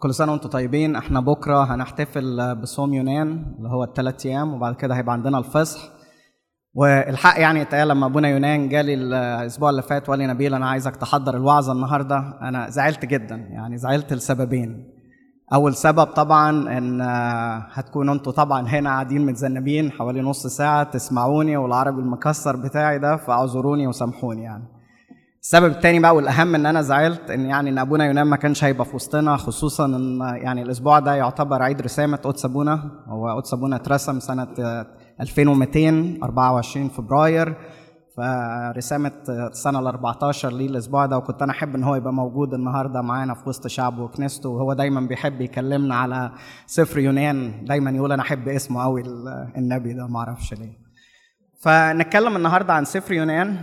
كل سنة وانتم طيبين احنا بكرة هنحتفل بصوم يونان اللي هو الثلاث أيام وبعد كده هيبقى عندنا الفصح والحق يعني يتقال لما ابونا يونان جالي الاسبوع اللي فات وقال لي نبيل انا عايزك تحضر الوعظه النهارده انا زعلت جدا يعني زعلت لسببين اول سبب طبعا ان هتكونوا انتوا طبعا هنا قاعدين متذنبين حوالي نص ساعه تسمعوني والعربي المكسر بتاعي ده فاعذروني وسامحوني يعني السبب التاني بقى والاهم ان انا زعلت ان يعني ان ابونا يونان ما كانش هيبقى في وسطنا خصوصا ان يعني الاسبوع ده يعتبر عيد رسامه قدس ابونا هو قدس ابونا اترسم سنه 2200 24 فبراير فرسامة السنة ال 14 ليه الأسبوع ده وكنت أنا أحب إن هو يبقى موجود النهاردة معانا في وسط شعبه وكنيسته وهو دايما بيحب يكلمنا على سفر يونان دايما يقول أنا أحب اسمه أوي النبي ده معرفش ليه فنتكلم النهاردة عن سفر يونان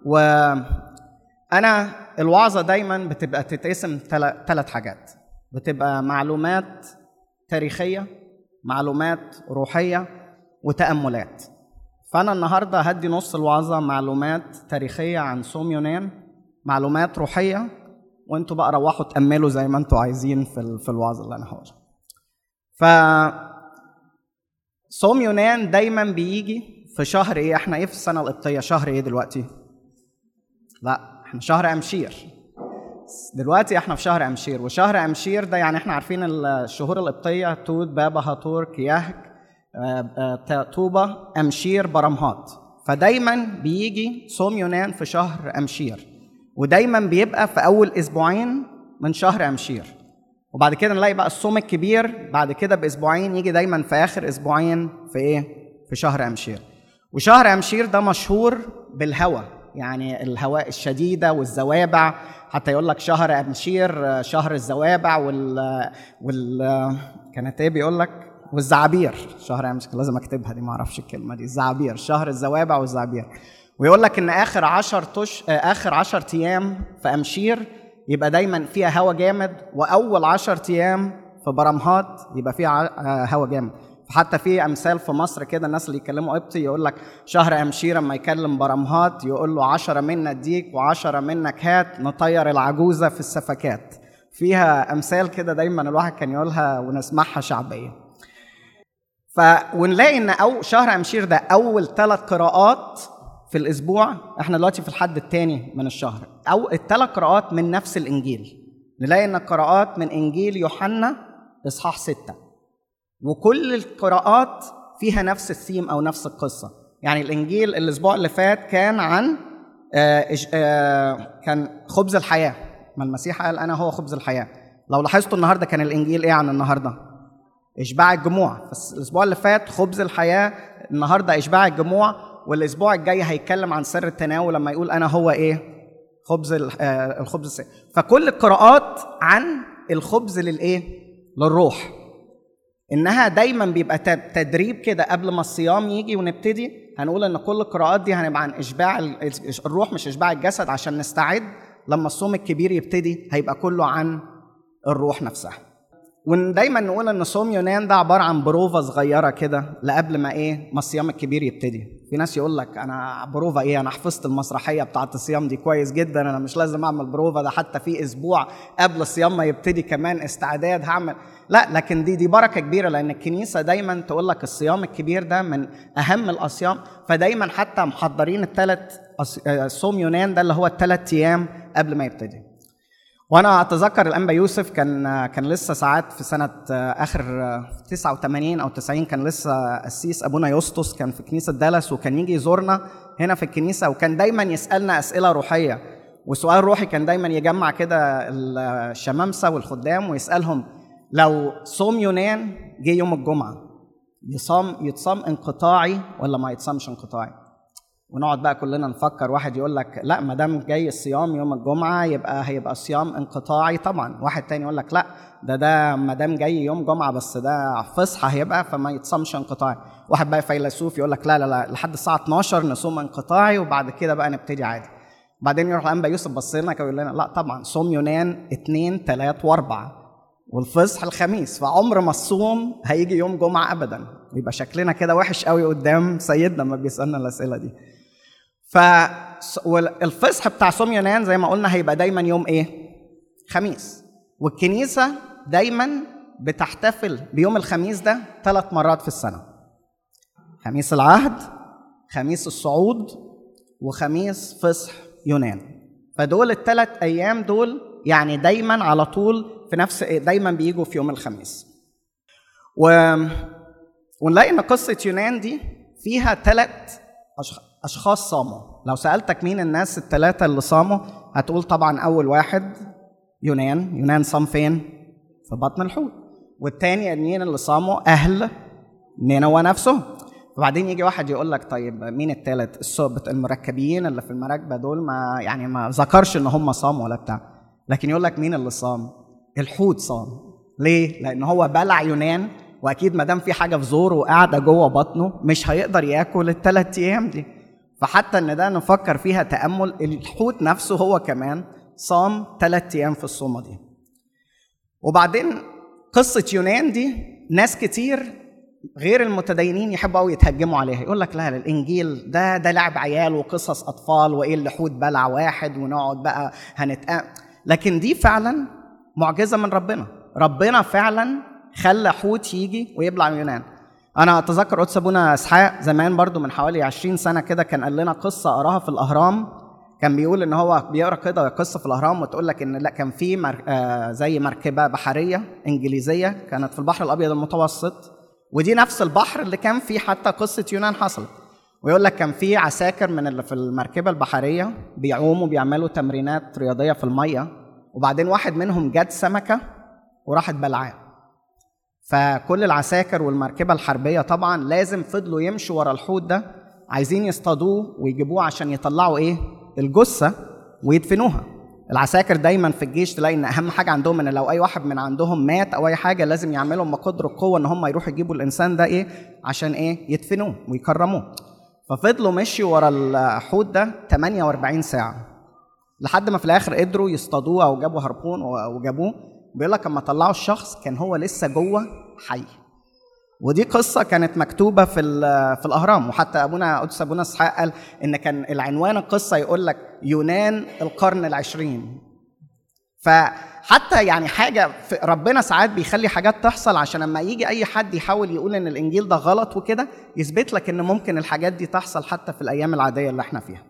وأنا الوعظة دايما بتبقى تتقسم ثلاث حاجات بتبقى معلومات تاريخية معلومات روحية وتأملات فأنا النهاردة هدي نص الوعظة معلومات تاريخية عن صوم يونان معلومات روحية وانتوا بقى روحوا تأملوا زي ما انتوا عايزين في في الوعظة اللي أنا هقولها. ف صوم يونان دايما بيجي في شهر ايه؟ احنا ايه في السنة القبطية؟ شهر ايه دلوقتي؟ لا احنا شهر أمشير. دلوقتي احنا في شهر أمشير وشهر أمشير ده يعني احنا عارفين الشهور القبطية توت بابا هاتور كياهك طوبة أمشير برمهات فدايما بيجي صوم يونان في شهر أمشير ودايما بيبقى في أول أسبوعين من شهر أمشير وبعد كده نلاقي بقى الصوم الكبير بعد كده بأسبوعين يجي دايما في آخر أسبوعين في إيه؟ في شهر أمشير وشهر أمشير ده مشهور بالهواء يعني الهواء الشديدة والزوابع حتى يقول لك شهر أمشير شهر الزوابع وال وال كانت إيه بيقول لك والزعابير شهر امس لازم اكتبها دي ما اعرفش الكلمه دي الزعابير شهر الزوابع والزعابير ويقول لك ان اخر 10 تش... اخر 10 ايام في امشير يبقى دايما فيها هوا جامد واول 10 ايام في برمهات يبقى فيها هوا جامد حتى في امثال في مصر كده الناس اللي يتكلموا قبطي يقول لك شهر امشير اما يكلم برمهات يقول له 10 منا اديك و10 منك هات نطير العجوزه في السفكات فيها امثال كده دايما الواحد كان يقولها ونسمعها شعبيه ف ونلاقي ان او شهر امشير ده اول ثلاث قراءات في الاسبوع احنا دلوقتي في الحد الثاني من الشهر او الثلاث قراءات من نفس الانجيل نلاقي ان القراءات من انجيل يوحنا اصحاح ستة وكل القراءات فيها نفس الثيم او نفس القصه يعني الانجيل الاسبوع اللي فات كان عن آآ آآ كان خبز الحياه ما المسيح قال انا هو خبز الحياه لو لاحظتوا النهارده كان الانجيل ايه عن النهارده اشباع الجموع بس الاسبوع اللي فات خبز الحياه النهارده اشباع الجموع والاسبوع الجاي هيتكلم عن سر التناول لما يقول انا هو ايه خبز الخبز السيد. فكل القراءات عن الخبز للايه للروح انها دايما بيبقى تدريب كده قبل ما الصيام يجي ونبتدي هنقول ان كل القراءات دي هنبقى عن اشباع الروح مش اشباع الجسد عشان نستعد لما الصوم الكبير يبتدي هيبقى كله عن الروح نفسها ودايما نقول ان صوم يونان ده عباره عن بروفه صغيره كده لقبل ما ايه ما الصيام الكبير يبتدي في ناس يقول لك انا بروفه ايه انا حفظت المسرحيه بتاعه الصيام دي كويس جدا انا مش لازم اعمل بروفه ده حتى في اسبوع قبل الصيام ما يبتدي كمان استعداد هعمل لا لكن دي دي بركه كبيره لان الكنيسه دايما تقول لك الصيام الكبير ده من اهم الاصيام فدايما حتى محضرين الثلاث صوم يونان ده اللي هو الثلاث ايام قبل ما يبتدي وانا اتذكر الانبا يوسف كان كان لسه ساعات في سنه اخر 89 او 90 كان لسه قسيس ابونا يسطس كان في كنيسه دالاس وكان يجي يزورنا هنا في الكنيسه وكان دايما يسالنا اسئله روحيه وسؤال روحي كان دايما يجمع كده الشمامسه والخدام ويسالهم لو صوم يونان جه يوم الجمعه يصام يتصام انقطاعي ولا ما يتصامش انقطاعي ونقعد بقى كلنا نفكر واحد يقول لك لا ما دام جاي الصيام يوم الجمعه يبقى هيبقى صيام انقطاعي طبعا واحد تاني يقول لك لا ده ده ما دام جاي يوم جمعه بس ده فصحى هيبقى فما يتصامش انقطاعي واحد بقى فيلسوف يقول لك لا لا لا لحد الساعه 12 نصوم انقطاعي وبعد كده بقى نبتدي عادي بعدين يروح الانبا يوسف بص لنا يقول لنا لا طبعا صوم يونان اثنين ثلاث واربع والفصح الخميس فعمر ما الصوم هيجي يوم جمعه ابدا يبقى شكلنا كده وحش قوي قدام سيدنا لما بيسالنا الاسئله دي ف والفصح بتاع صوم يونان زي ما قلنا هيبقى دايما يوم ايه؟ خميس والكنيسه دايما بتحتفل بيوم الخميس ده ثلاث مرات في السنه خميس العهد خميس الصعود وخميس فصح يونان فدول الثلاث ايام دول يعني دايما على طول في نفس دايما بيجوا في يوم الخميس و... ونلاقي ان قصه يونان دي فيها ثلاث اشخاص صاموا لو سالتك مين الناس الثلاثه اللي صاموا هتقول طبعا اول واحد يونان يونان صام فين في بطن الحوت والتاني مين اللي صاموا اهل نينوى نفسهم وبعدين يجي واحد يقول لك طيب مين الثالث الصبت المركبين اللي في المراكبه دول ما يعني ما ذكرش ان هم صاموا ولا بتاع لكن يقول لك مين اللي صام الحوت صام ليه لان هو بلع يونان واكيد ما دام في حاجه في زوره وقاعده جوه بطنه مش هيقدر ياكل الثلاث ايام دي فحتى ان ده نفكر فيها تامل الحوت نفسه هو كمان صام ثلاث ايام في الصومه دي وبعدين قصه يونان دي ناس كتير غير المتدينين يحبوا قوي يتهجموا عليها يقول لك لا الانجيل ده ده لعب عيال وقصص اطفال وايه اللي حوت بلع واحد ونقعد بقى هنتأ لكن دي فعلا معجزه من ربنا ربنا فعلا خلى حوت يجي ويبلع يونان انا اتذكر قدس ابونا اسحاق زمان برضو من حوالي 20 سنه كده كان قال لنا قصه قراها في الاهرام كان بيقول ان هو بيقرا كده قصه في الاهرام وتقول لك ان لا كان في مر... آه زي مركبه بحريه انجليزيه كانت في البحر الابيض المتوسط ودي نفس البحر اللي كان فيه حتى قصه يونان حصلت ويقول لك كان في عساكر من اللي في المركبه البحريه بيعوموا بيعملوا تمرينات رياضيه في الميه وبعدين واحد منهم جد سمكه وراحت بلعاه فكل العساكر والمركبه الحربيه طبعا لازم فضلوا يمشوا ورا الحوت ده عايزين يصطادوه ويجيبوه عشان يطلعوا ايه الجثه ويدفنوها العساكر دايما في الجيش تلاقي ان اهم حاجه عندهم ان لو اي واحد من عندهم مات او اي حاجه لازم يعملوا ما قدر القوه ان هم يروحوا يجيبوا الانسان ده ايه عشان ايه يدفنوه ويكرموه ففضلوا مشيوا ورا الحوت ده 48 ساعه لحد ما في الاخر قدروا يصطادوه او جابوا هربون وجابوه بيقول لك اما طلعوا الشخص كان هو لسه جوه حي ودي قصة كانت مكتوبة في في الأهرام وحتى أبونا قدس أبونا إسحاق قال إن كان العنوان القصة يقول لك يونان القرن العشرين فحتى يعني حاجة ربنا ساعات بيخلي حاجات تحصل عشان لما يجي أي حد يحاول يقول إن الإنجيل ده غلط وكده يثبت لك إن ممكن الحاجات دي تحصل حتى في الأيام العادية اللي إحنا فيها.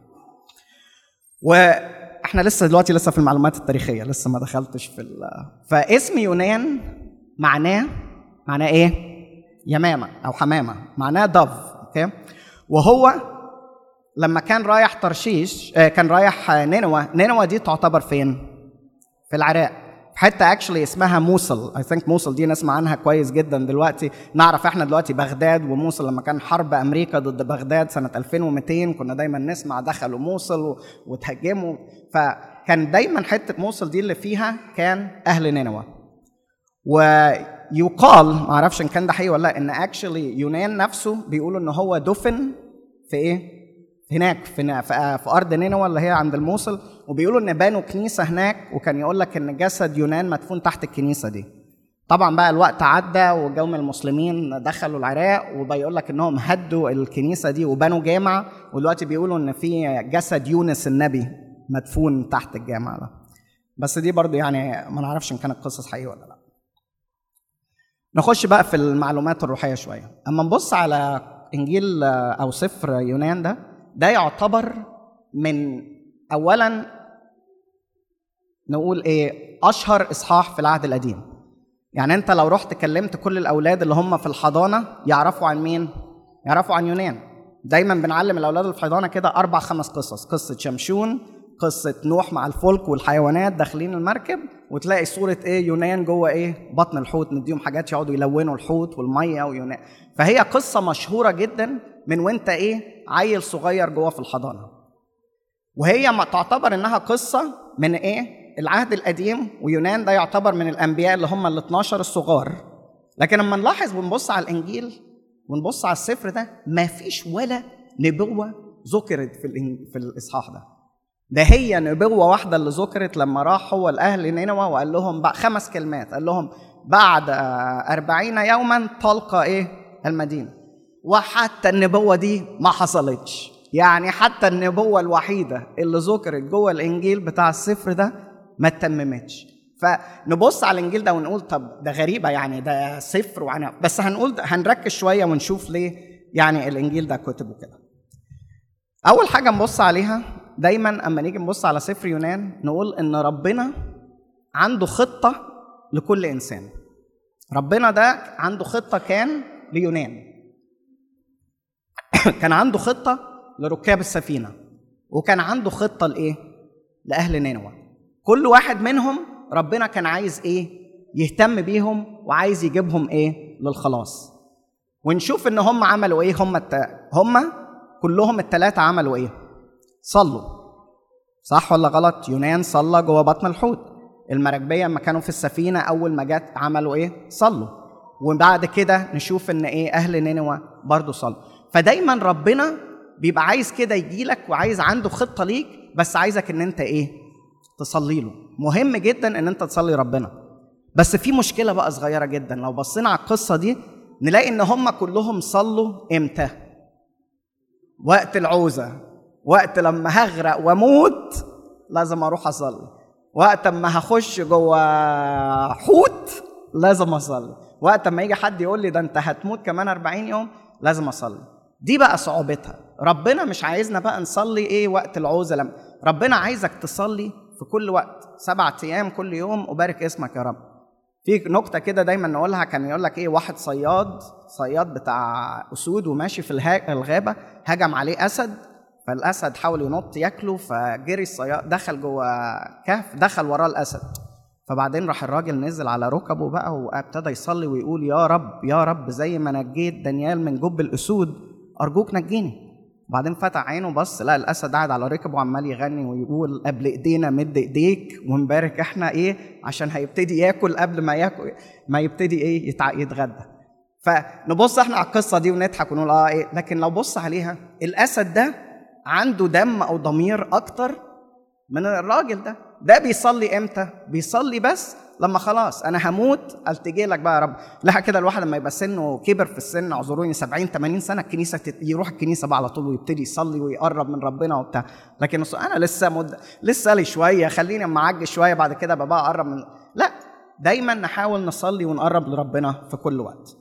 وإحنا لسه دلوقتي لسه في المعلومات التاريخية لسه ما دخلتش في فاسم يونان معناه معناه إيه؟ يمامه او حمامه معناه دف اوكي وهو لما كان رايح ترشيش كان رايح نينوى نينوى دي تعتبر فين في العراق في حته اكشلي اسمها موصل اي ثينك موصل دي نسمع عنها كويس جدا دلوقتي نعرف احنا دلوقتي بغداد وموصل لما كان حرب امريكا ضد بغداد سنه 2200 كنا دايما نسمع دخلوا موصل وتهجموا فكان دايما حته موصل دي اللي فيها كان اهل نينوى ويقال ما اعرفش ان كان ده حقيقي ولا لا ان اكشلي يونان نفسه بيقولوا ان هو دفن في ايه هناك في في ارض نينوى اللي هي عند الموصل وبيقولوا ان بنوا كنيسه هناك وكان يقول لك ان جسد يونان مدفون تحت الكنيسه دي طبعا بقى الوقت عدى وجوم المسلمين دخلوا العراق وبيقول لك انهم هدوا الكنيسه دي وبنوا جامع ودلوقتي بيقولوا ان في جسد يونس النبي مدفون تحت الجامع ده بس دي برضو يعني ما نعرفش ان كانت قصص حقيقيه ولا لا نخش بقى في المعلومات الروحيه شويه اما نبص على انجيل او سفر يونان ده ده يعتبر من اولا نقول ايه اشهر اصحاح في العهد القديم يعني انت لو رحت كلمت كل الاولاد اللي هم في الحضانه يعرفوا عن مين يعرفوا عن يونان دايما بنعلم الاولاد اللي في الحضانه كده اربع خمس قصص قصه شمشون قصه نوح مع الفلك والحيوانات داخلين المركب وتلاقي صوره ايه يونان جوه ايه بطن الحوت نديهم حاجات يقعدوا يلونوا الحوت والميه ويونان فهي قصه مشهوره جدا من وانت ايه عيل صغير جوه في الحضانه وهي ما تعتبر انها قصه من ايه العهد القديم ويونان ده يعتبر من الانبياء اللي هم ال 12 الصغار لكن لما نلاحظ ونبص على الانجيل ونبص على السفر ده ما فيش ولا نبوه ذكرت في في الاصحاح ده ده هي نبوة واحدة اللي ذكرت لما راح هو الأهل نينوى وقال لهم بقى خمس كلمات قال لهم بعد أربعين يوما تلقى إيه المدينة وحتى النبوة دي ما حصلتش يعني حتى النبوة الوحيدة اللي ذكرت جوه الإنجيل بتاع السفر ده ما اتممتش فنبص على الانجيل ده ونقول طب ده غريبه يعني ده صفر وعنف بس هنقول هنركز شويه ونشوف ليه يعني الانجيل ده كتبه كده اول حاجه نبص عليها دايما اما نيجي نبص على سفر يونان نقول ان ربنا عنده خطه لكل انسان ربنا ده عنده خطه كان ليونان كان عنده خطه لركاب السفينه وكان عنده خطه لايه لاهل نينوى كل واحد منهم ربنا كان عايز ايه يهتم بيهم وعايز يجيبهم ايه للخلاص ونشوف ان هم عملوا ايه هم الت... هم كلهم الثلاثه عملوا ايه صلوا صح ولا غلط يونان صلى جوه بطن الحوت المراكبيه لما كانوا في السفينه اول ما جت عملوا ايه صلوا وبعد كده نشوف ان ايه اهل نينوى برضو صلوا فدايما ربنا بيبقى عايز كده يجي لك وعايز عنده خطه ليك بس عايزك ان انت ايه تصلي له مهم جدا ان انت تصلي ربنا بس في مشكله بقى صغيره جدا لو بصينا على القصه دي نلاقي ان هم كلهم صلوا امتى وقت العوزه وقت لما هغرق واموت لازم اروح اصلي وقت ما هخش جوه حوت لازم اصلي وقت ما يجي حد يقول لي ده انت هتموت كمان 40 يوم لازم اصلي دي بقى صعوبتها ربنا مش عايزنا بقى نصلي ايه وقت العوزه لما ربنا عايزك تصلي في كل وقت سبعة ايام كل يوم وبارك اسمك يا رب في نكته كده دايما نقولها كان يقول لك ايه واحد صياد صياد بتاع اسود وماشي في الغابه هجم عليه اسد فالاسد حاول ينط ياكله فجري الصياد دخل جوه كهف دخل وراه الاسد فبعدين راح الراجل نزل على ركبه بقى وابتدى يصلي ويقول يا رب يا رب زي ما نجيت دانيال من جب الاسود ارجوك نجيني وبعدين فتح عينه بص لقى الاسد قاعد على ركبه وعمال يغني ويقول قبل ايدينا مد ايديك ونبارك احنا ايه عشان هيبتدي ياكل قبل ما ياكل ما يبتدي ايه يتع... يتغدى فنبص احنا على القصه دي ونضحك ونقول اه ايه لكن لو بص عليها الاسد ده عنده دم او ضمير اكتر من الراجل ده ده بيصلي امتى بيصلي بس لما خلاص انا هموت التجي لك بقى يا رب لا كده الواحد لما يبقى سنه كبر في السن اعذروني 70 80 سنه الكنيسه تت... يروح الكنيسه بقى على طول ويبتدي يصلي ويقرب من ربنا وبتاع لكن انا لسه مد... لسه لي شويه خليني اما اعجز شويه بعد كده بقى اقرب من لا دايما نحاول نصلي ونقرب لربنا في كل وقت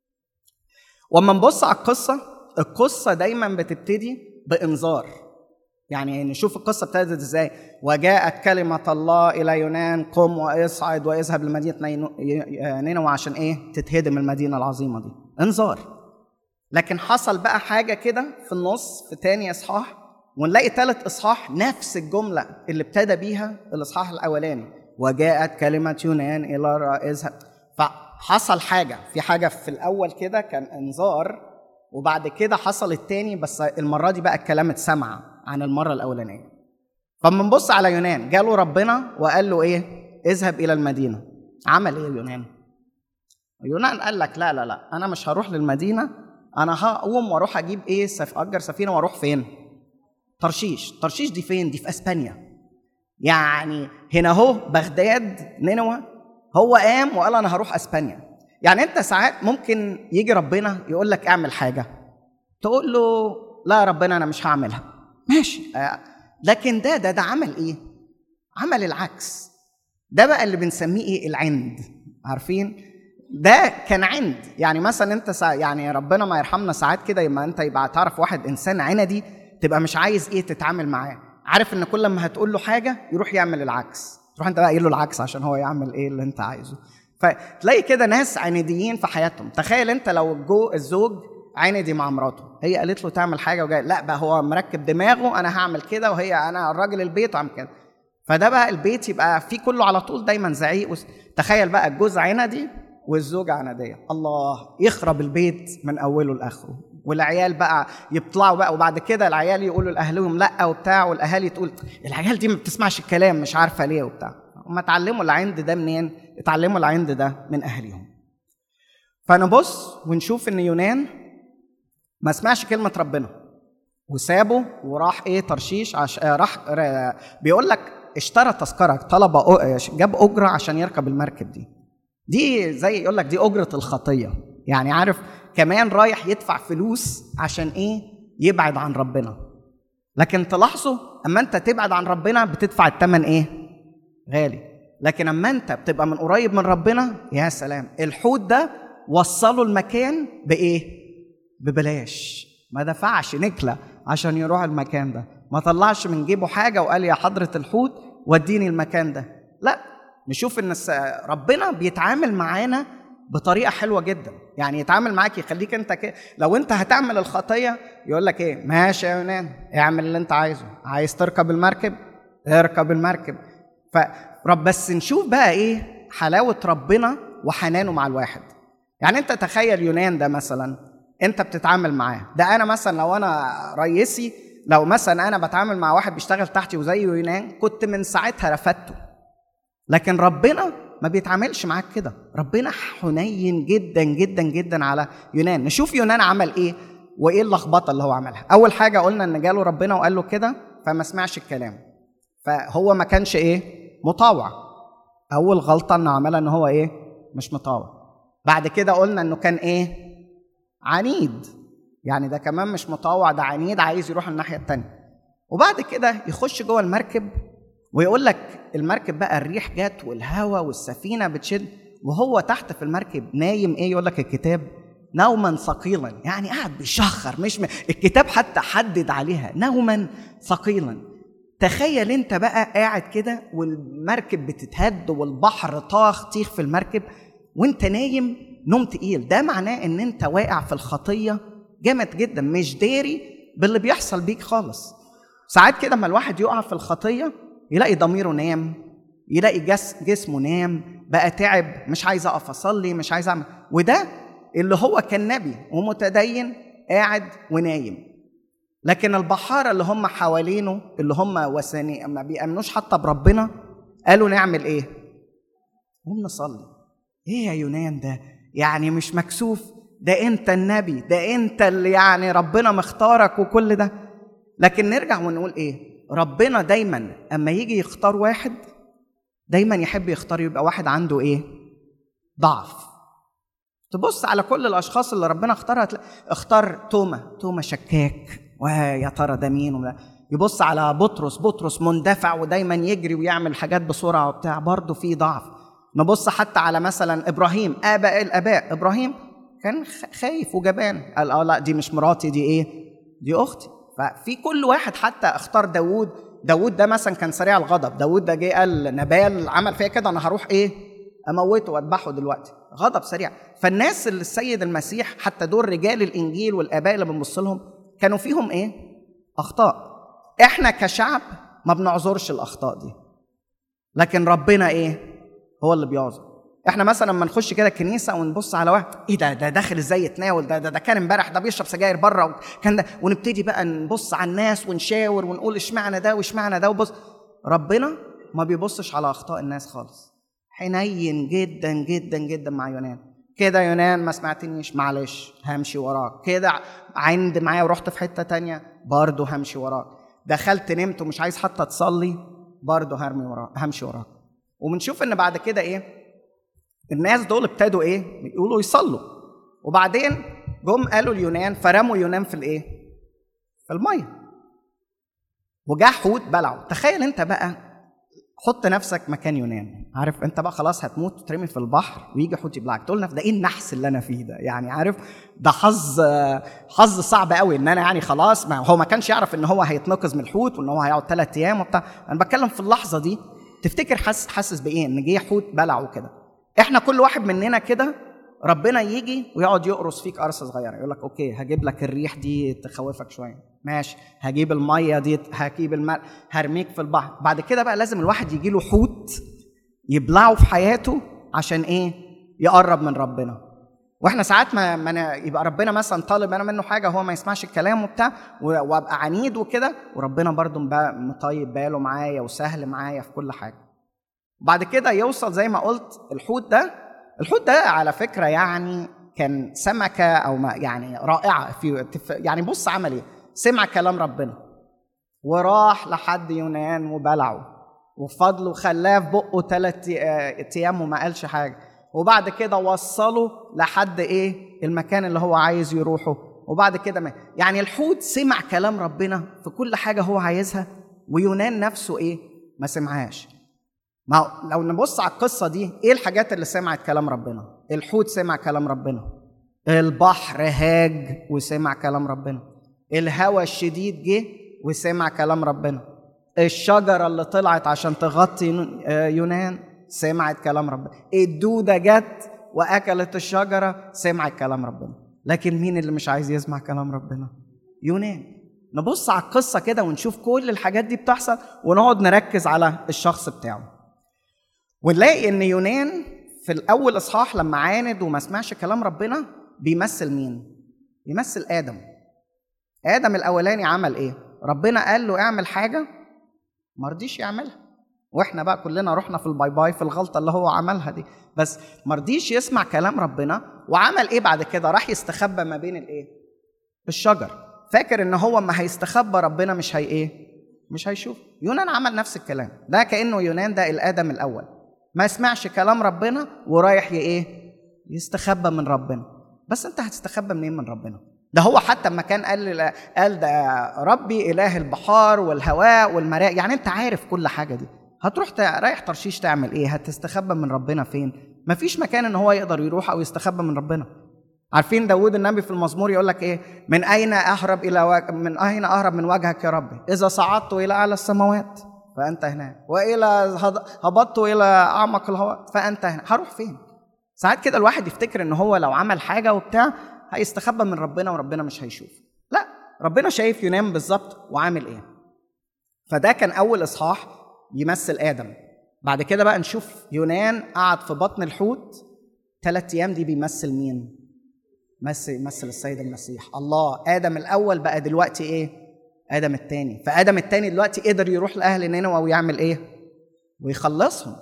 واما نبص على القصه القصه دايما بتبتدي بانذار يعني نشوف القصه ابتدت ازاي وجاءت كلمه الله الى يونان قم واصعد واذهب لمدينه نينوى عشان ايه تتهدم المدينه العظيمه دي انذار لكن حصل بقى حاجه كده في النص في تاني اصحاح ونلاقي ثالث اصحاح نفس الجمله اللي ابتدى بيها الاصحاح الاولاني وجاءت كلمه يونان الى اذهب فحصل حاجه في حاجه في الاول كده كان انذار وبعد كده حصل التاني بس المره دي بقى الكلام اتسمع عن المره الاولانيه فما نبص على يونان جاله ربنا وقال له ايه اذهب الى المدينه عمل ايه يونان يونان قال لك لا لا لا انا مش هروح للمدينه انا هقوم واروح اجيب ايه سف اجر سفينه واروح فين ترشيش ترشيش دي فين دي في اسبانيا يعني هنا اهو بغداد نينوى هو قام وقال انا هروح اسبانيا يعني انت ساعات ممكن يجي ربنا يقول لك اعمل حاجه تقول له لا يا ربنا انا مش هعملها ماشي آه. لكن ده ده ده عمل ايه عمل العكس ده بقى اللي بنسميه ايه العند عارفين ده كان عند يعني مثلا انت سا يعني ربنا ما يرحمنا ساعات كده يبقى انت يبقى تعرف واحد انسان عندي تبقى مش عايز ايه تتعامل معاه عارف ان كل ما هتقول له حاجه يروح يعمل العكس تروح انت بقى قايل له العكس عشان هو يعمل ايه اللي انت عايزه فتلاقي كده ناس عنديين في حياتهم تخيل انت لو الجو الزوج عندي مع مراته هي قالت له تعمل حاجه وجاي لا بقى هو مركب دماغه انا هعمل كده وهي انا الراجل البيت وعم كده فده بقى البيت يبقى فيه كله على طول دايما زعيق وس... تخيل بقى الجوز عندي والزوجة عنادية الله يخرب البيت من أوله لآخره والعيال بقى يطلعوا بقى وبعد كده العيال يقولوا لأهلهم لأ وبتاع والأهالي تقول العيال دي ما بتسمعش الكلام مش عارفة ليه وبتاع هم اتعلموا العند ده منين؟ اتعلموا العند ده من أهلهم فنبص ونشوف إن يونان ما سمعش كلمة ربنا وسابه وراح ايه ترشيش عش... راح بيقول لك اشترى تذكره طلب جاب اجره عشان يركب المركب دي دي زي يقول لك دي اجره الخطيه يعني عارف كمان رايح يدفع فلوس عشان ايه يبعد عن ربنا لكن تلاحظوا اما انت تبعد عن ربنا بتدفع الثمن ايه غالي لكن اما انت بتبقى من قريب من ربنا يا سلام الحوت ده وصله المكان بايه ببلاش ما دفعش نكله عشان يروح المكان ده ما طلعش من جيبه حاجه وقال يا حضره الحوت وديني المكان ده لا نشوف ان ربنا بيتعامل معانا بطريقه حلوه جدا يعني يتعامل معاك يخليك انت كده لو انت هتعمل الخطيه يقول لك ايه ماشي يا يونان اعمل اللي انت عايزه عايز تركب المركب اركب المركب فرب بس نشوف بقى ايه حلاوه ربنا وحنانه مع الواحد يعني انت تخيل يونان ده مثلا انت بتتعامل معاه ده انا مثلا لو انا رئيسي لو مثلا انا بتعامل مع واحد بيشتغل تحتي وزيه يونان كنت من ساعتها رفدته لكن ربنا ما بيتعاملش معاك كده ربنا حنين جدا جدا جدا على يونان نشوف يونان عمل ايه وايه اللخبطه اللي هو عملها اول حاجه قلنا ان جاله ربنا وقال له كده فما سمعش الكلام فهو ما كانش ايه مطاوع اول غلطه انه عملها ان هو ايه مش مطاوع بعد كده قلنا انه كان ايه عنيد يعني ده كمان مش مطاوع ده عنيد عايز يروح الناحيه التانية وبعد كده يخش جوه المركب ويقول لك المركب بقى الريح جت والهواء والسفينه بتشد وهو تحت في المركب نايم ايه يقول لك الكتاب نوما ثقيلا يعني قاعد بيشخر مش م... الكتاب حتى حدد عليها نوما ثقيلا تخيل انت بقى قاعد كده والمركب بتتهد والبحر طاخ طيخ في المركب وانت نايم نوم تقيل ده معناه ان انت واقع في الخطيه جامد جدا مش داري باللي بيحصل بيك خالص ساعات كده اما الواحد يقع في الخطيه يلاقي ضميره نام يلاقي جس جسمه نام بقى تعب مش عايز اقف اصلي مش عايز اعمل وده اللي هو كان نبي ومتدين قاعد ونايم لكن البحارة اللي هم حوالينه اللي هم وثني ما بيأمنوش حتى بربنا قالوا نعمل ايه؟ قوم نصلي ايه يا يونان ده؟ يعني مش مكسوف ده انت النبي ده انت اللي يعني ربنا مختارك وكل ده لكن نرجع ونقول ايه؟ ربنا دايما اما يجي يختار واحد دايما يحب يختار يبقى واحد عنده ايه ضعف تبص على كل الاشخاص اللي ربنا اختارها اختار توما توما شكاك ويا ترى ده مين ولا يبص على بطرس بطرس مندفع ودايما يجري ويعمل حاجات بسرعه وبتاع برضه في ضعف نبص حتى على مثلا ابراهيم اباء الاباء ابراهيم كان خايف وجبان قال اه لا دي مش مراتي دي ايه دي اختي ففي كل واحد حتى اختار داوود داوود ده مثلا كان سريع الغضب داوود ده جه قال نبال عمل فيا كده انا هروح ايه اموته واذبحه دلوقتي غضب سريع فالناس اللي السيد المسيح حتى دول رجال الانجيل والاباء اللي بنبص لهم كانوا فيهم ايه اخطاء احنا كشعب ما بنعذرش الاخطاء دي لكن ربنا ايه هو اللي بيعذر احنا مثلا لما نخش كده الكنيسه ونبص على واحد ايه ده ده داخل ازاي يتناول ده ده, ده كان امبارح ده بيشرب سجاير بره وكان ده ونبتدي بقى نبص على الناس ونشاور ونقول اشمعنى ده واشمعنى ده وبص ربنا ما بيبصش على اخطاء الناس خالص حنين جدا جدا جدا مع يونان كده يونان ما سمعتنيش معلش همشي وراك كده عند معايا ورحت في حته تانية برضه همشي وراك دخلت نمت ومش عايز حتى تصلي برضه هرمي وراك همشي وراك وبنشوف ان بعد كده ايه الناس دول ابتدوا ايه يقولوا يصلوا وبعدين جم قالوا اليونان فرموا يونان في الايه في الميه وجا حوت بلعه تخيل انت بقى حط نفسك مكان يونان عارف انت بقى خلاص هتموت وترمي في البحر ويجي حوت يبلعك تقول ده ايه النحس اللي انا فيه ده يعني عارف ده حظ حظ صعب قوي ان انا يعني خلاص ما هو ما كانش يعرف ان هو هيتنقذ من الحوت وان هو هيقعد ثلاث ايام وبتاع انا بتكلم في اللحظه دي تفتكر حاسس حاسس بايه ان جه حوت بلعه كده احنا كل واحد مننا كده ربنا يجي ويقعد يقرص فيك قرصه صغيره يقول لك اوكي هجيب لك الريح دي تخوفك شويه ماشي هجيب الميه دي هجيب الماء هرميك في البحر بعد كده بقى لازم الواحد يجي له حوت يبلعه في حياته عشان ايه يقرب من ربنا واحنا ساعات ما, ما يبقى ربنا مثلا طالب انا منه حاجه هو ما يسمعش الكلام وبتاع وابقى عنيد وكده وربنا برضه مطيب باله معايا وسهل معايا في كل حاجه بعد كده يوصل زي ما قلت الحوت ده الحوت ده على فكره يعني كان سمكه او ما يعني رائعه في يعني بص عمل ايه سمع كلام ربنا وراح لحد يونان وبلعه وفضله خلاه في بقه ثلاث ايام وما قالش حاجه وبعد كده وصله لحد ايه المكان اللي هو عايز يروحه وبعد كده ما يعني الحوت سمع كلام ربنا في كل حاجه هو عايزها ويونان نفسه ايه ما سمعهاش ما هو لو نبص على القصه دي ايه الحاجات اللي سمعت كلام ربنا الحوت سمع كلام ربنا البحر هاج وسمع كلام ربنا الهوى الشديد جه وسمع كلام ربنا الشجره اللي طلعت عشان تغطي يونان سمعت كلام ربنا الدوده جت واكلت الشجره سمعت كلام ربنا لكن مين اللي مش عايز يسمع كلام ربنا يونان نبص على القصه كده ونشوف كل الحاجات دي بتحصل ونقعد نركز على الشخص بتاعه ونلاقي ان يونان في الاول اصحاح لما عاند وما سمعش كلام ربنا بيمثل مين بيمثل ادم ادم الاولاني عمل ايه ربنا قال له اعمل حاجه ما رضيش يعملها واحنا بقى كلنا رحنا في الباي باي في الغلطه اللي هو عملها دي بس ما رضيش يسمع كلام ربنا وعمل ايه بعد كده راح يستخبى ما بين الايه الشجر فاكر ان هو ما هيستخبى ربنا مش هي ايه مش هيشوف يونان عمل نفس الكلام ده كانه يونان ده الادم الاول ما يسمعش كلام ربنا ورايح ايه يستخبى من ربنا بس انت هتستخبى منين من ربنا ده هو حتى لما كان قال قال ده ربي اله البحار والهواء والمراء يعني انت عارف كل حاجه دي هتروح رايح ترشيش تعمل ايه هتستخبى من ربنا فين مفيش مكان ان هو يقدر يروح او يستخبى من ربنا عارفين داود النبي في المزمور يقول لك ايه من اين اهرب الى وج... من اين اهرب من وجهك يا ربي اذا صعدت الى اعلى السماوات فانت هناك والى هبطت الى اعمق الهواء فانت هناك هروح فين ساعات كده الواحد يفتكر ان هو لو عمل حاجه وبتاع هيستخبى من ربنا وربنا مش هيشوف لا ربنا شايف ينام بالظبط وعامل ايه فده كان اول اصحاح يمثل ادم بعد كده بقى نشوف يونان قعد في بطن الحوت ثلاث ايام دي بيمثل مين مثل يمثل السيد المسيح الله ادم الاول بقى دلوقتي ايه ادم الثاني فادم الثاني دلوقتي قدر يروح لاهل نينوى ويعمل ايه ويخلصهم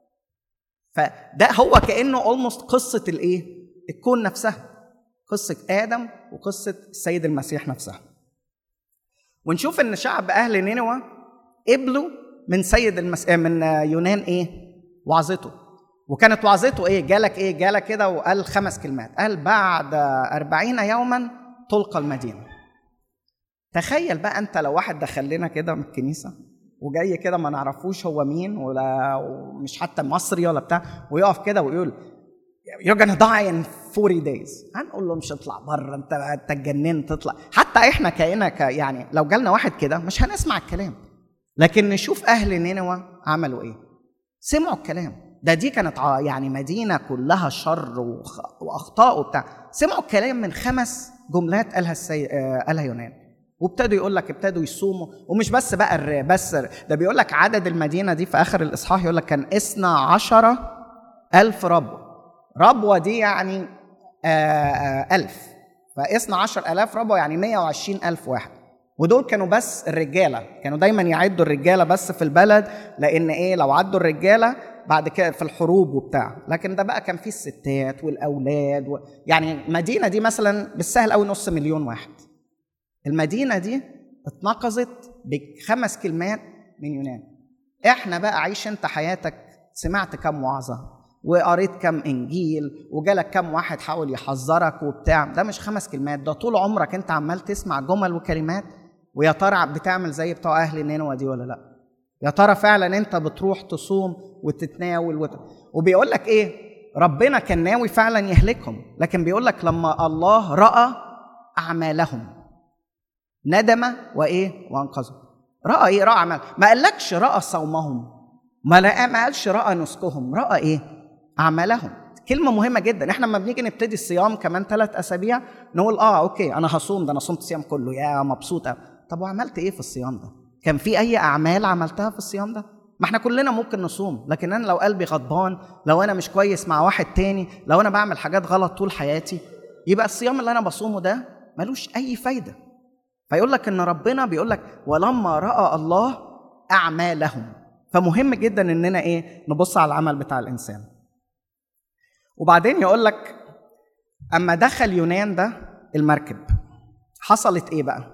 فده هو كانه اولموست قصه الايه الكون نفسها قصه ادم وقصه السيد المسيح نفسها ونشوف ان شعب اهل نينوى قبلوا من سيد المس... من يونان ايه وعظته وكانت وعظته ايه جالك ايه جالك كده وقال خمس كلمات قال بعد أربعين يوما تلقى المدينة تخيل بقى انت لو واحد دخل لنا كده من الكنيسة وجاي كده ما نعرفوش هو مين ولا ومش حتى مصري ولا بتاع ويقف كده ويقول you're gonna die in 40 days هنقول له مش اطلع بره انت انت اتجننت تطلع حتى احنا كأنا ك يعني لو جالنا واحد كده مش هنسمع الكلام لكن نشوف اهل نينوى عملوا ايه سمعوا الكلام ده دي كانت يعني مدينة كلها شر وأخطاء وبتاع سمعوا الكلام من خمس جملات قالها السي... قالها يونان وابتدوا يقول لك ابتدوا يصوموا ومش بس بقى الر... بس ده بيقول لك عدد المدينة دي في آخر الإصحاح يقول لك كان اثنا عشر ألف ربوة ربوة دي يعني آآ ألف فاثنا عشر ألاف ربوة يعني مية وعشرين ألف واحد ودول كانوا بس الرجالة كانوا دايما يعدوا الرجالة بس في البلد لأن إيه لو عدوا الرجالة بعد كده في الحروب وبتاع لكن ده بقى كان فيه الستات والاولاد و... يعني المدينه دي مثلا بالسهل قوي نص مليون واحد المدينه دي اتنقذت بخمس كلمات من يونان احنا بقى عيش انت حياتك سمعت كم وعظه وقريت كم انجيل وجالك كم واحد حاول يحذرك وبتاع ده مش خمس كلمات ده طول عمرك انت عمال تسمع جمل وكلمات ويا ترى بتعمل زي بتوع اهل نينوى دي ولا لا يا ترى فعلا انت بتروح تصوم وتتناول وت... وبيقول لك ايه ربنا كان ناوي فعلا يهلكهم لكن بيقول لك لما الله راى اعمالهم ندم وايه وانقذهم راى ايه راى اعمال ما قالكش راى صومهم ما لا ما قالش راى نسكهم راى ايه اعمالهم كلمه مهمه جدا احنا لما بنيجي نبتدي الصيام كمان ثلاث اسابيع نقول اه اوكي انا هصوم ده انا صمت الصيام كله يا مبسوط طب وعملت ايه في الصيام ده كان في اي اعمال عملتها في الصيام ده ما احنا كلنا ممكن نصوم لكن انا لو قلبي غضبان لو انا مش كويس مع واحد تاني لو انا بعمل حاجات غلط طول حياتي يبقى الصيام اللي انا بصومه ده ملوش اي فايده فيقول لك ان ربنا بيقول لك ولما راى الله اعمالهم فمهم جدا اننا ايه نبص على العمل بتاع الانسان وبعدين يقول لك اما دخل يونان ده المركب حصلت ايه بقى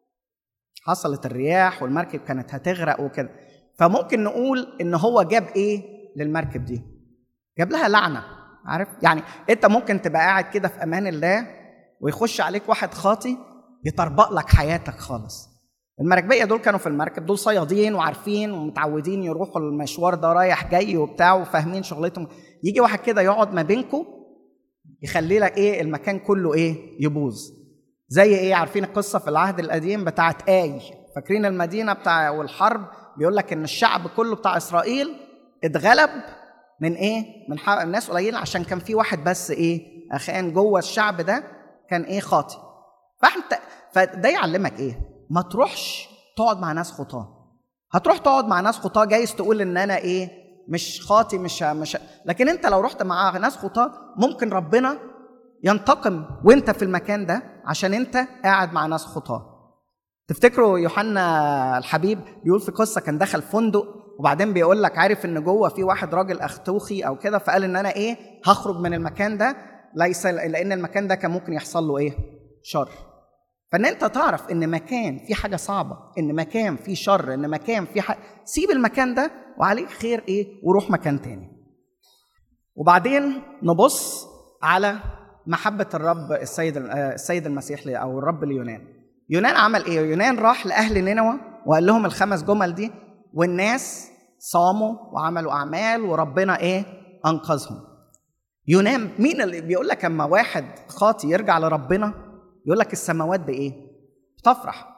حصلت الرياح والمركب كانت هتغرق وكده فممكن نقول ان هو جاب ايه للمركب دي جاب لها لعنه عارف يعني انت ممكن تبقى قاعد كده في امان الله ويخش عليك واحد خاطي يطربق لك حياتك خالص المراكبيه دول كانوا في المركب دول صيادين وعارفين ومتعودين يروحوا المشوار ده رايح جاي وبتاع وفاهمين شغلتهم يجي واحد كده يقعد ما بينكم يخلي لك ايه المكان كله ايه يبوظ زي ايه عارفين القصه في العهد القديم بتاعت اي فاكرين المدينه بتاع والحرب بيقول لك ان الشعب كله بتاع اسرائيل اتغلب من ايه من حق الناس قليلين عشان كان في واحد بس ايه اخان جوه الشعب ده كان ايه خاطي فانت فده يعلمك ايه ما تروحش تقعد مع ناس خطاه هتروح تقعد مع ناس خطاه جايز تقول ان انا ايه مش خاطي مش مش لكن انت لو رحت مع ناس خطاه ممكن ربنا ينتقم وانت في المكان ده عشان انت قاعد مع ناس خطاه تفتكروا يوحنا الحبيب بيقول في قصه كان دخل فندق وبعدين بيقول لك عارف ان جوه في واحد راجل اختوخي او كده فقال ان انا ايه هخرج من المكان ده ليس لان المكان ده كان ممكن يحصل له ايه شر فان انت تعرف ان مكان فيه حاجه صعبه ان مكان فيه شر ان مكان فيه حاجة سيب المكان ده وعليك خير ايه وروح مكان تاني وبعدين نبص على محبة الرب السيد السيد المسيح او الرب اليونان. يونان عمل ايه؟ يونان راح لاهل نينوى وقال لهم الخمس جمل دي والناس صاموا وعملوا اعمال وربنا ايه؟ انقذهم. يونان مين اللي بيقول لك اما واحد خاطي يرجع لربنا يقول لك السماوات بايه؟ بتفرح.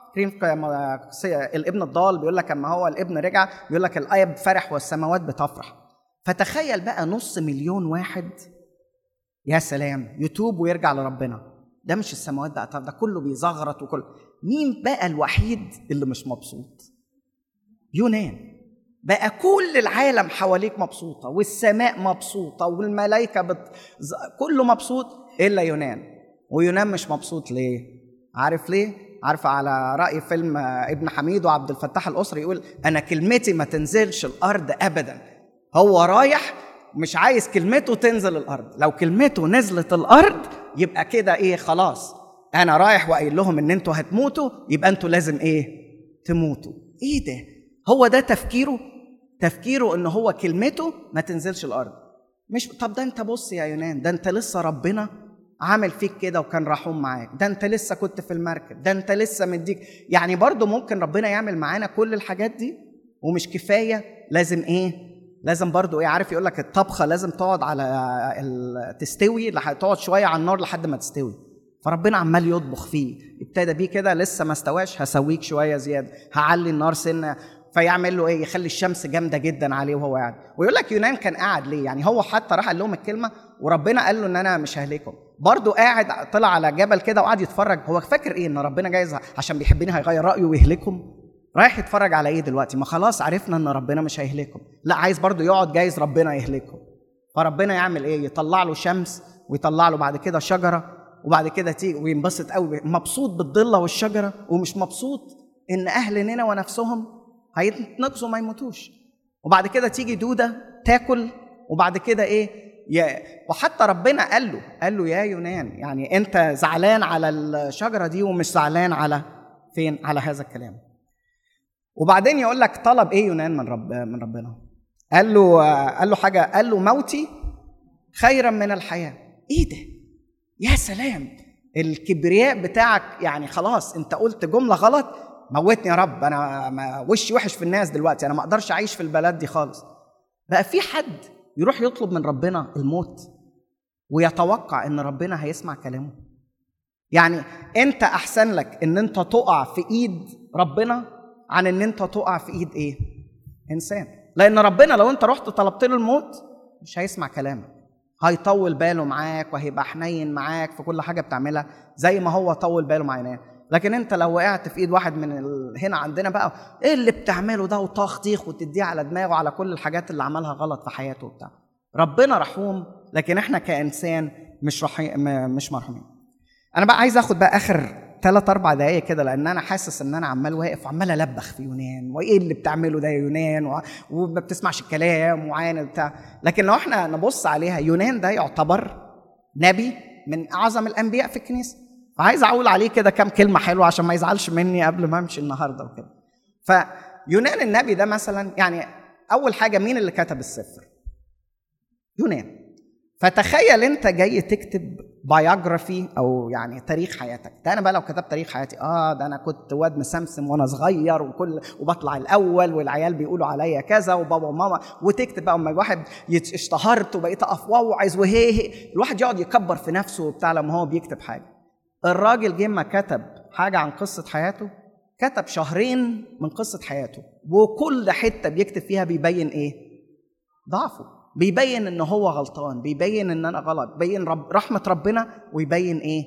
الابن الضال بيقول لك اما هو الابن رجع بيقول لك الاب فرح والسماوات بتفرح. فتخيل بقى نص مليون واحد يا سلام يتوب ويرجع لربنا ده مش السماوات بقى طب ده كله بيزغرط وكل مين بقى الوحيد اللي مش مبسوط يونان بقى كل العالم حواليك مبسوطه والسماء مبسوطه والملائكه بت... كله مبسوط الا يونان ويونان مش مبسوط ليه عارف ليه عارف على راي فيلم ابن حميد وعبد الفتاح الاسري يقول انا كلمتي ما تنزلش الارض ابدا هو رايح مش عايز كلمته تنزل الارض لو كلمته نزلت الارض يبقى كده ايه خلاص انا رايح وقايل لهم ان انتوا هتموتوا يبقى انتوا لازم ايه تموتوا ايه ده هو ده تفكيره تفكيره ان هو كلمته ما تنزلش الارض مش طب ده انت بص يا يونان ده انت لسه ربنا عامل فيك كده وكان رحوم معاك ده انت لسه كنت في المركب ده انت لسه مديك يعني برضو ممكن ربنا يعمل معانا كل الحاجات دي ومش كفايه لازم ايه لازم برضو ايه عارف يقول لك الطبخه لازم تقعد على تستوي تقعد شويه على النار لحد ما تستوي فربنا عمال يطبخ فيه ابتدى بيه كده لسه ما استواش هسويك شويه زياده هعلي النار سنه فيعمل له ايه يخلي الشمس جامده جدا عليه وهو قاعد ويقول لك يونان كان قاعد ليه يعني هو حتى راح قال لهم الكلمه وربنا قال له ان انا مش ههلكم برضه قاعد طلع على جبل كده وقعد يتفرج هو فاكر ايه ان ربنا جايز عشان بيحبني هيغير رايه ويهلكم رايح يتفرج على ايه دلوقتي ما خلاص عرفنا ان ربنا مش هيهلكم لا عايز برضه يقعد جايز ربنا يهلكم فربنا يعمل ايه يطلع له شمس ويطلع له بعد كده شجره وبعد كده تيجي وينبسط قوي مبسوط بالضله والشجره ومش مبسوط ان اهل نينوى نفسهم هيتنقصوا ما يموتوش وبعد كده تيجي دوده تاكل وبعد كده ايه يا وحتى ربنا قال له قال له يا يونان يعني انت زعلان على الشجره دي ومش زعلان على فين على هذا الكلام وبعدين يقول لك طلب ايه يونان من رب من ربنا قال له قال له حاجه قال له موتي خيرا من الحياه ايه ده يا سلام الكبرياء بتاعك يعني خلاص انت قلت جمله غلط موتني يا رب انا ما وشي وحش في الناس دلوقتي انا ما اقدرش اعيش في البلد دي خالص بقى في حد يروح يطلب من ربنا الموت ويتوقع ان ربنا هيسمع كلامه يعني انت احسن لك ان انت تقع في ايد ربنا عن ان انت تقع في ايد ايه انسان لان ربنا لو انت رحت طلبت له الموت مش هيسمع كلامك هيطول باله معاك وهيبقى حنين معاك في كل حاجه بتعملها زي ما هو طول باله معانا لكن انت لو وقعت في ايد واحد من ال... هنا عندنا بقى ايه اللي بتعمله ده وطاخ طيخ وتديه على دماغه على كل الحاجات اللي عملها غلط في حياته وبتاع ربنا رحوم لكن احنا كانسان مش رحي... مش مرحومين انا بقى عايز اخد بقى اخر ثلاث اربع دقايق كده لان انا حاسس ان انا عمال واقف وعمال البخ في يونان وايه اللي بتعمله ده يا يونان و... وما بتسمعش الكلام وعاند بتاع لكن لو احنا نبص عليها يونان ده يعتبر نبي من اعظم الانبياء في الكنيسه فعايز اقول عليه كده كام كلمه حلوه عشان ما يزعلش مني قبل ما امشي النهارده وكده فيونان النبي ده مثلا يعني اول حاجه مين اللي كتب السفر يونان فتخيل انت جاي تكتب بايوجرافي او يعني تاريخ حياتك ده انا بقى لو كتبت تاريخ حياتي اه ده انا كنت واد مسمسم وانا صغير وكل وبطلع الاول والعيال بيقولوا عليا كذا وبابا وماما وتكتب بقى اما واحد يت- اشتهرت وبقيت اقف واوعظ وهي هي الواحد يقعد يكبر في نفسه وبتاع لما هو بيكتب حاجه الراجل جه ما كتب حاجه عن قصه حياته كتب شهرين من قصه حياته وكل حته بيكتب فيها بيبين ايه ضعفه بيبين ان هو غلطان بيبين ان انا غلط بيبين رب رحمه ربنا ويبين ايه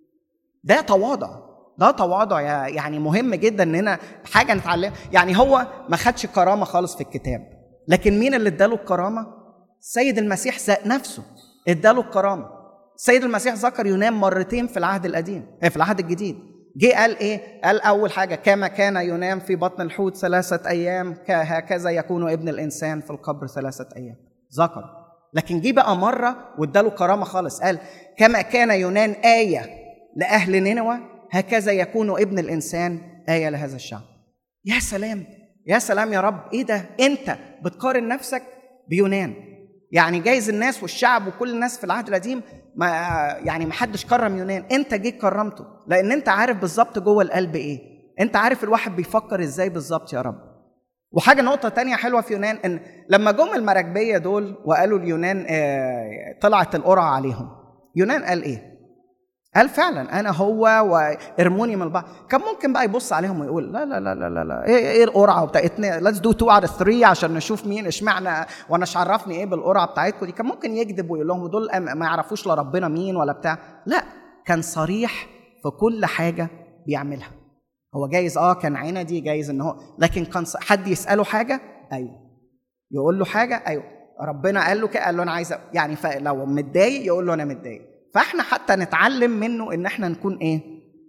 ده تواضع ده تواضع يا- يعني مهم جدا اننا حاجه نتعلم يعني هو ما خدش كرامه خالص في الكتاب لكن مين اللي اداله الكرامه سيد المسيح ذات نفسه اداله الكرامه سيد المسيح ذكر يونان مرتين في العهد القديم آه، في العهد الجديد جه قال ايه قال اول حاجه كما كان يونان في بطن الحوت ثلاثه ايام ك- هكذا يكون ابن الانسان في القبر ثلاثه ايام ذكر لكن جه بقى مره واداله كرامه خالص قال كما كان يونان ايه لاهل نينوى هكذا يكون ابن الانسان ايه لهذا الشعب يا سلام يا سلام يا رب ايه ده انت بتقارن نفسك بيونان يعني جايز الناس والشعب وكل الناس في العهد القديم ما يعني ما حدش كرم يونان انت جيت كرمته لان انت عارف بالظبط جوه القلب ايه انت عارف الواحد بيفكر ازاي بالظبط يا رب وحاجه نقطه تانية حلوه في يونان ان لما جم المراكبيه دول وقالوا اليونان آه، طلعت القرعه عليهم يونان قال ايه قال فعلا انا هو وارموني من البحر كان ممكن بقى يبص عليهم ويقول لا لا لا لا لا, لا. ايه ايه القرعه وبتاع ليتس دو تو اوت اوف 3 عشان نشوف مين اشمعنى وانا مش عرفني ايه بالقرعه بتاعتكم دي كان ممكن يكذب ويقول لهم دول أم- ما يعرفوش لا ربنا مين ولا بتاع لا كان صريح في كل حاجه بيعملها هو جايز اه كان عندي جايز ان هو لكن كان ص- حد يساله حاجه ايوه يقول له حاجه ايوه ربنا قال له كده قال له انا عايز أ- يعني ف- لو متضايق يقول له انا متضايق فاحنا حتى نتعلم منه ان احنا نكون ايه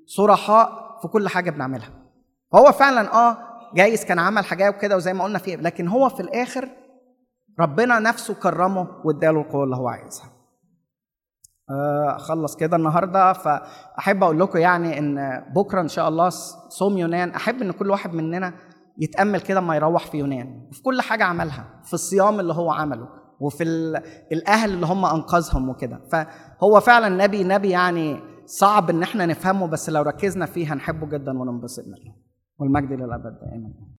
صرحاء في كل حاجه بنعملها هو فعلا اه جايز كان عمل حاجات وكده وزي ما قلنا فيه لكن هو في الاخر ربنا نفسه كرمه واداله القوه اللي هو عايزها آه، اخلص كده النهارده فاحب اقول لكم يعني ان بكره ان شاء الله صوم يونان احب ان كل واحد مننا يتامل كده اما يروح في يونان في كل حاجه عملها في الصيام اللي هو عمله وفي ال- الاهل اللي هم انقذهم وكده فهو فعلا نبي نبي يعني صعب ان احنا نفهمه بس لو ركزنا فيه هنحبه جدا وننبسط منه والمجد للابد دائما